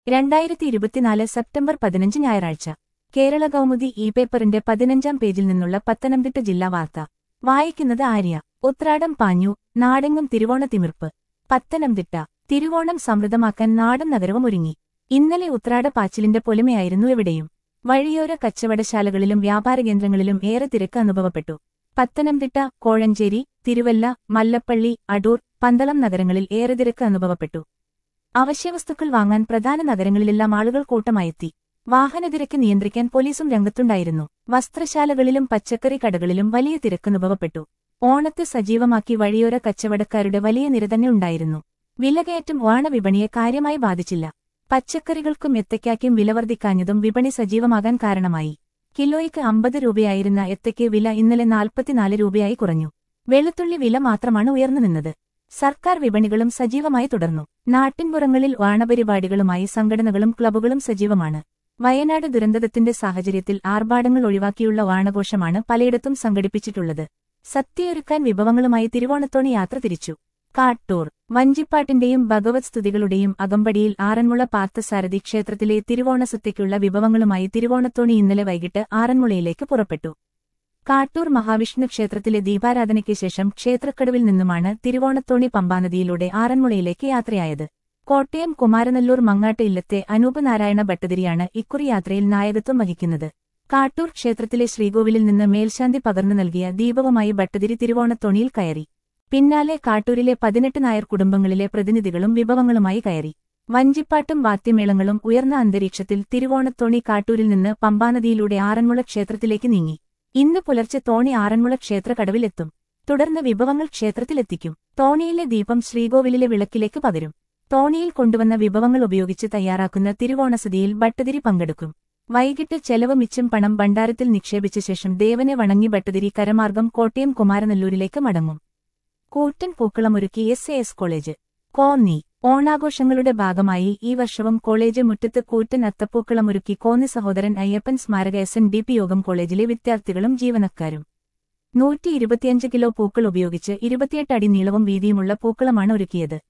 രണ്ടായിരത്തി ഇരുപത്തിനാല് സെപ്റ്റംബർ പതിനഞ്ച് ഞായറാഴ്ച കേരള കൗമുദി ഇ പേപ്പറിന്റെ പതിനഞ്ചാം പേജിൽ നിന്നുള്ള പത്തനംതിട്ട ജില്ലാ വാർത്ത വായിക്കുന്നത് ആര്യ ഉത്രാടം പാഞ്ഞു നാടെങ്ങും തിരുവോണ തിമിർപ്പ് പത്തനംതിട്ട തിരുവോണം സമൃദ്ധമാക്കാൻ നാടും നഗരവും ഒരുങ്ങി ഇന്നലെ ഉത്രാട പാച്ചിലിന്റെ പൊലിമയായിരുന്നു എവിടെയും വഴിയോര കച്ചവടശാലകളിലും വ്യാപാരകേന്ദ്രങ്ങളിലും ഏറെ തിരക്ക് അനുഭവപ്പെട്ടു പത്തനംതിട്ട കോഴഞ്ചേരി തിരുവല്ല മല്ലപ്പള്ളി അടൂർ പന്തളം നഗരങ്ങളിൽ ഏറെ തിരക്ക് അനുഭവപ്പെട്ടു അവശ്യവസ്തുക്കൾ വാങ്ങാൻ പ്രധാന നഗരങ്ങളിലെല്ലാം ആളുകൾ കൂട്ടമായെത്തി വാഹനതിരക്ക് നിയന്ത്രിക്കാൻ പോലീസും രംഗത്തുണ്ടായിരുന്നു വസ്ത്രശാലകളിലും പച്ചക്കറി കടകളിലും വലിയ തിരക്കനുഭവപ്പെട്ടു ഓണത്തെ സജീവമാക്കി വഴിയോര കച്ചവടക്കാരുടെ വലിയ നിര തന്നെ ഉണ്ടായിരുന്നു വിലകയറ്റം ഓണവിപണിയെ കാര്യമായി ബാധിച്ചില്ല പച്ചക്കറികൾക്കും എത്തയ്ക്കാക്കും വില വർദ്ധിക്കാഞ്ഞതും വിപണി സജീവമാകാൻ കാരണമായി കിലോയ്ക്ക് അമ്പത് രൂപയായിരുന്ന എത്തയ്ക്ക് വില ഇന്നലെ നാൽപ്പത്തിനാല് രൂപയായി കുറഞ്ഞു വെളുത്തുള്ളി വില മാത്രമാണ് ഉയർന്നു നിന്നത് സർക്കാർ വിപണികളും സജീവമായി തുടർന്നു നാട്ടിൻപുറങ്ങളിൽ ഓണപരിപാടികളുമായി സംഘടനകളും ക്ലബ്ബുകളും സജീവമാണ് വയനാട് ദുരന്തത്തിന്റെ സാഹചര്യത്തിൽ ആർഭാടങ്ങൾ ഒഴിവാക്കിയുള്ള ഓണഘോഷമാണ് പലയിടത്തും സംഘടിപ്പിച്ചിട്ടുള്ളത് സത്യയൊരുക്കാൻ വിഭവങ്ങളുമായി തിരുവോണത്തോണി യാത്ര തിരിച്ചു കാട്ടൂർ വഞ്ചിപ്പാട്ടിന്റെയും ഭഗവത് സ്തുതികളുടെയും അകമ്പടിയിൽ ആറന്മുള പാർത്ഥസാരഥി ക്ഷേത്രത്തിലെ തിരുവോണസത്യയ്ക്കുള്ള വിഭവങ്ങളുമായി തിരുവോണത്തോണി ഇന്നലെ വൈകിട്ട് ആറന്മുളയിലേക്ക് പുറപ്പെട്ടു കാട്ടൂർ മഹാവിഷ്ണു ക്ഷേത്രത്തിലെ ദീപാരാധനയ്ക്ക് ശേഷം ക്ഷേത്രക്കടവിൽ നിന്നുമാണ് തിരുവോണത്തോണി പമ്പാനദിയിലൂടെ ആറന്മുളയിലേക്ക് യാത്രയായത് കോട്ടയം കുമാരനല്ലൂർ മങ്ങാട്ട് ഇല്ലത്തെ അനൂപ് നാരായണ ഭട്ടതിരിയാണ് ഇക്കുറി യാത്രയിൽ നായകത്വം വഹിക്കുന്നത് കാട്ടൂർ ക്ഷേത്രത്തിലെ ശ്രീകോവിലിൽ നിന്ന് മേൽശാന്തി പകർന്നു നൽകിയ ദീപവുമായി ഭട്ടതിരി തിരുവോണത്തോണിയിൽ കയറി പിന്നാലെ കാട്ടൂരിലെ പതിനെട്ട് നായർ കുടുംബങ്ങളിലെ പ്രതിനിധികളും വിഭവങ്ങളുമായി കയറി വഞ്ചിപ്പാട്ടും വാദ്യമേളങ്ങളും ഉയർന്ന അന്തരീക്ഷത്തിൽ തിരുവോണത്തോണി കാട്ടൂരിൽ നിന്ന് പമ്പാനദിയിലൂടെ ആറന്മുള ക്ഷേത്രത്തിലേക്ക് നീങ്ങി ഇന്ന് പുലർച്ചെ തോണി ആറന്മുള ക്ഷേത്രക്കടവിലെത്തും തുടർന്ന് വിഭവങ്ങൾ ക്ഷേത്രത്തിലെത്തിക്കും തോണിയിലെ ദീപം ശ്രീകോവിലിലെ വിളക്കിലേക്ക് പകരും തോണിയിൽ കൊണ്ടുവന്ന വിഭവങ്ങൾ ഉപയോഗിച്ച് തയ്യാറാക്കുന്ന തിരുവോണസതിയിൽ ഭട്ടതിരി പങ്കെടുക്കും വൈകിട്ട് ചെലവ് മിച്ചം പണം ഭണ്ഡാരത്തിൽ നിക്ഷേപിച്ച ശേഷം ദേവനെ വണങ്ങി ഭട്ടതിരി കരമാർഗം കോട്ടയം കുമാരനല്ലൂരിലേക്ക് മടങ്ങും കൂറ്റൻ പൂക്കളമൊരുക്കി S A S college Konni ഓണാഘോഷങ്ങളുടെ ഭാഗമായി ഈ വർഷവും കോളേജ് മുറ്റത്ത് കൂറ്റൻ അത്തപ്പൂക്കളമൊരുക്കി കോന്നി സഹോദരൻ അയ്യപ്പൻ സ്മാരക എസ് എൻ ഡി പി യോഗം കോളേജിലെ വിദ്യാർത്ഥികളും ജീവനക്കാരും നൂറ്റി ഇരുപത്തിയഞ്ച് കിലോ പൂക്കൾ ഉപയോഗിച്ച് ഇരുപത്തിയെട്ട് അടി നീളവും വീതിയുമുള്ള പൂക്കളമാണ് ഒരുക്കിയത്